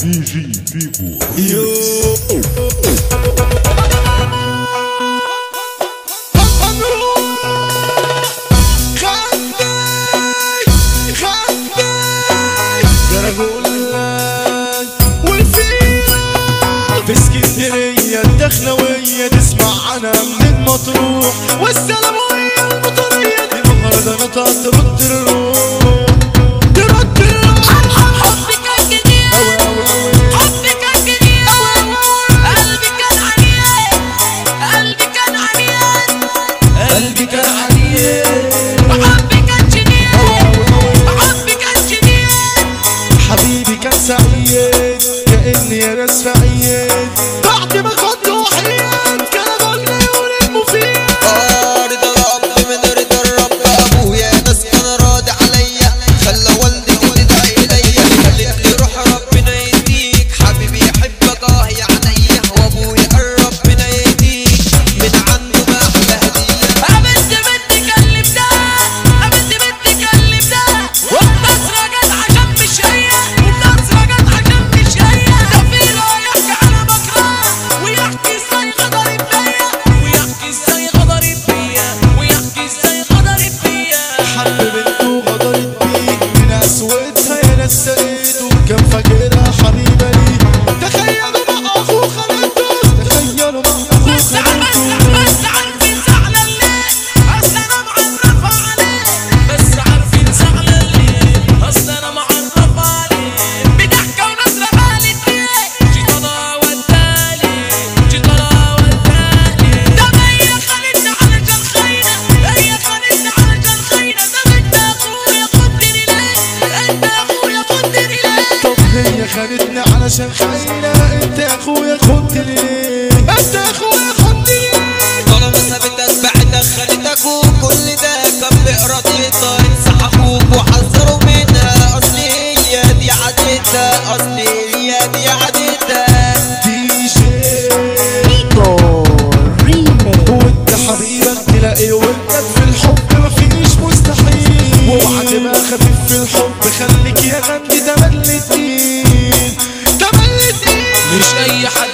دي جي فيفو في اسكندرية الدخلوية تسمع عنها من المطروح والسلامية المطرية دي مهرجاناتها ترد الروح ترد الروح حبي كان جديد حبي كان جديد قلبي كان عريان قلبي كان عريان قلبي كان عليك حبي كان جديد حبي كان جديد حبيبي كان سعيد كأني يا ناس فعيد بعد ما كنت وحيد كان غني يقول مفيد رضا الأب من رضا الرب أبويا ناس كان راضي عليا خلى والدتي تدعي إليا قالت لي روح ربنا يهديك حبيبي يحبك اه يا عينيا وأبويا قال ربنا يهديك من عنده ما أحلى هدية قابلت بنت كلمتها قابلت بنت كلمتها والنصرة جت عشان مش هي النصرة جت عشان مش هي ده في يحكي على بكرة ويحكي ازاي غدرت بيا ويحكي ازاي غدرت بيا ويحكي ازاي غدرت بيا حب بنته غدرت بيه من قسوتها يا ناس سقيته كان فاكرها حبيبة ليه تخيلوا مع أخوه خانته تخيلوا مع أخوه بس عارف خانته بس عارفين زعلان ليه اصل انا معرفة عليه بس عارفين زعلان ليه اصل انا معرفة عليه بضحكة ونظرة قالت ليه جيت انا ودالي جيت انا ودالي ده هي خانتني علشان خاينة هي خانتني علشان خاينة ده انت اخويا خدني ليه انت اخويا خدني ليه طب هي خانتني علشان خاينة انت يا اخويا خدتني ليه انت يا اخويا خدتني ليه طالما سابتك بعدك خلتك وكل ده كان بإرادتها انسى اخوك وحذروا منها اصل هي دي عادتها اصل هي دي عادتها دي جي Igor Remix. وانت حبيبك تلاقي ودك في الحب مفيش مستحيل واوعى تبقى خفيف في الحب خليك يا غندي تملي تقيل تملي تقيل مش اي حد